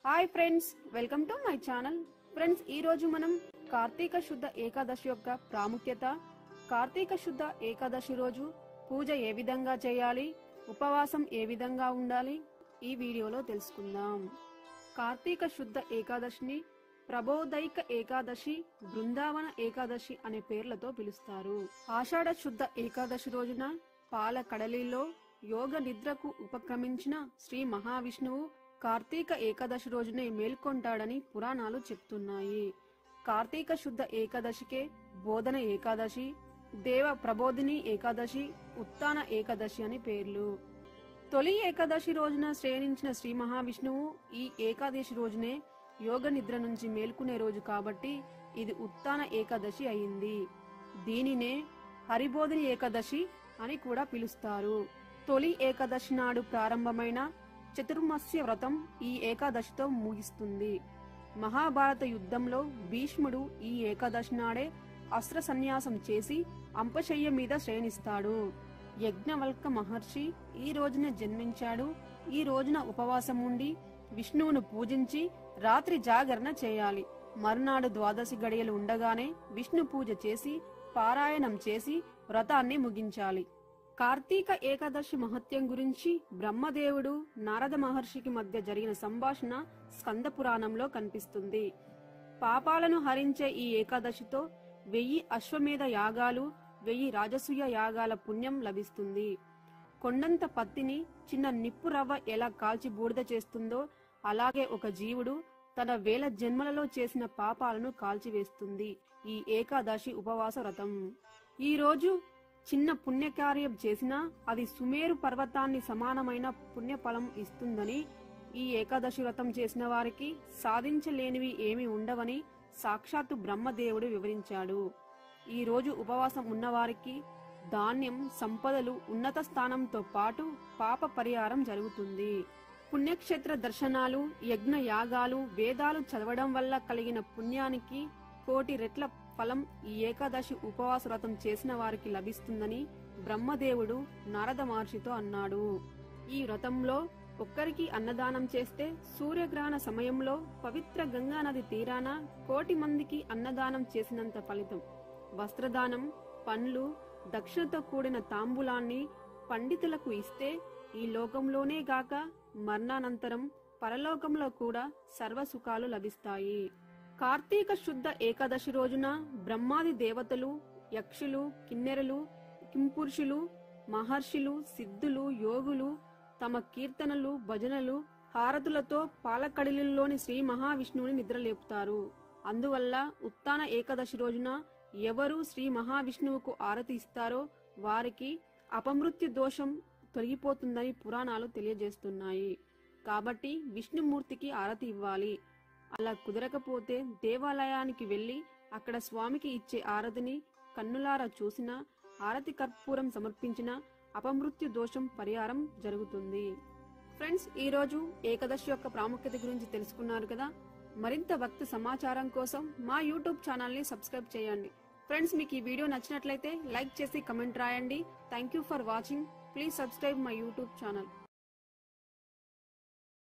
hi friends welcome to my channel friends ఈ రోజు మనం కార్తీక శుద్ధ ఏకాదశి యొక్క ప్రాముఖ్యత కార్తీక శుద్ధ ఏకాదశి రోజు పూజ ఏ విధంగా చేయాలి ఉపవాసం ఏ విధంగా ఉండాలి ఈ వీడియోలో తెలుసుకుందాం కార్తీక శుద్ధ ఏకాదశిని ప్రబోధైక ఏకాదశి బృందావన ఏకాదశి అనే పేర్లతో పిలుస్తారు ఆషాఢ శుద్ధ ఏకాదశి రోజున పాల కడలిలో యోగ నిద్రకు ఉపక్రమించిన శ్రీ మహావిష్ణువు కార్తీక ఏకాదశి రోజునే మేల్కొంటాడని పురాణాలు చెప్తున్నాయి కార్తీక శుద్ధ ఏకాదశికే బోధన ఏకాదశి దేవ ప్రబోధిని ఏకాదశి ఉత్తాన ఏకాదశి అని పేర్లు తొలి ఏకాదశి రోజున శ్రేణించిన శ్రీ మహావిష్ణువు ఈ ఏకాదశి రోజునే యోగ నిద్ర నుంచి మేల్కొనే రోజు కాబట్టి ఇది ఉత్తాన ఏకాదశి అయింది దీనినే హరిబోధిని ఏకాదశి అని కూడా పిలుస్తారు తొలి ఏకాదశి నాడు ప్రారంభమైన చతుర్మస్య వ్రతం ఈ ఏకాదశితో ముగిస్తుంది మహాభారత యుద్ధంలో భీష్ముడు ఈ ఏకాదశి నాడే అస్త్ర సన్యాసం చేసి అంపశయ్య మీద శ్రేణిస్తాడు యజ్ఞవల్క మహర్షి ఈ రోజున జన్మించాడు ఈ రోజున ఉపవాసం ఉండి విష్ణువును పూజించి రాత్రి జాగరణ చేయాలి మరునాడు ద్వాదశి గడియలు ఉండగానే విష్ణు పూజ చేసి పారాయణం చేసి వ్రతాన్ని ముగించాలి కార్తీక ఏకాదశి మహత్యం గురించి బ్రహ్మదేవుడు నారద మహర్షికి మధ్య జరిగిన సంభాషణ స్కంద పురాణంలో కనిపిస్తుంది పాపాలను హరించే ఈ ఏకాదశితో వెయ్యి అశ్వమేధ యాగాలు వెయ్యి రాజసూయ యాగాల పుణ్యం లభిస్తుంది కొండంత పత్తిని చిన్న నిప్పు రవ్వ ఎలా కాల్చి బూడిద చేస్తుందో అలాగే ఒక జీవుడు తన వేల జన్మలలో చేసిన పాపాలను కాల్చివేస్తుంది ఈ ఏకాదశి ఉపవాస వ్రతం ఈ రోజు చిన్న పుణ్యకార్యం చేసినా అది సుమేరు పర్వతాన్ని సమానమైన పుణ్యఫలం ఇస్తుందని ఈ ఏకాదశి వ్రతం చేసిన వారికి సాధించలేనివి ఏమీ ఉండవని సాక్షాత్తు బ్రహ్మదేవుడు వివరించాడు ఈ రోజు ఉపవాసం ఉన్నవారికి ధాన్యం సంపదలు ఉన్నత స్థానంతో పాటు పాప పరిహారం జరుగుతుంది పుణ్యక్షేత్ర దర్శనాలు యజ్ఞ యాగాలు వేదాలు చదవడం వల్ల కలిగిన పుణ్యానికి కోటి రెట్ల ఫలం ఈ ఏకాదశి ఉపవాస వ్రతం చేసిన వారికి లభిస్తుందని బ్రహ్మదేవుడు నారద మహర్షితో అన్నాడు ఈ వ్రతంలో ఒక్కరికి అన్నదానం చేస్తే సూర్యగ్రహణ సమయంలో పవిత్ర గంగా నది తీరాన కోటి మందికి అన్నదానం చేసినంత ఫలితం వస్త్రదానం పండ్లు దక్షిణతో కూడిన తాంబూలాన్ని పండితులకు ఇస్తే ఈ లోకంలోనే గాక మరణానంతరం పరలోకంలో కూడా సర్వసుఖాలు లభిస్తాయి కార్తీక శుద్ధ ఏకాదశి రోజున బ్రహ్మాది దేవతలు యక్షులు కిన్నెరలు కింపురుషులు మహర్షులు సిద్ధులు యోగులు తమ కీర్తనలు భజనలు హారతులతో పాలకడిలలోని శ్రీ మహావిష్ణువుని నిద్రలేపుతారు అందువల్ల ఉత్తాన ఏకాదశి రోజున ఎవరు శ్రీ మహావిష్ణువుకు ఆరతి ఇస్తారో వారికి అపమృత్యు దోషం తొలగిపోతుందని పురాణాలు తెలియజేస్తున్నాయి కాబట్టి విష్ణుమూర్తికి ఆరతి ఇవ్వాలి అలా కుదరకపోతే దేవాలయానికి వెళ్లి అక్కడ స్వామికి ఇచ్చే ఆరతిని కన్నులారా చూసిన ఆరతి కర్పూరం సమర్పించిన అపమృత్యు దోషం పరిహారం జరుగుతుంది ఫ్రెండ్స్ ఈ రోజు ఏకాదశి యొక్క ప్రాముఖ్యత గురించి తెలుసుకున్నారు కదా మరింత భక్తి సమాచారం కోసం మా యూట్యూబ్ ఛానల్ ని సబ్స్క్రైబ్ చేయండి ఫ్రెండ్స్ మీకు ఈ వీడియో నచ్చినట్లయితే లైక్ చేసి కమెంట్ రాయండి thank you for watching please subscribe my YouTube channel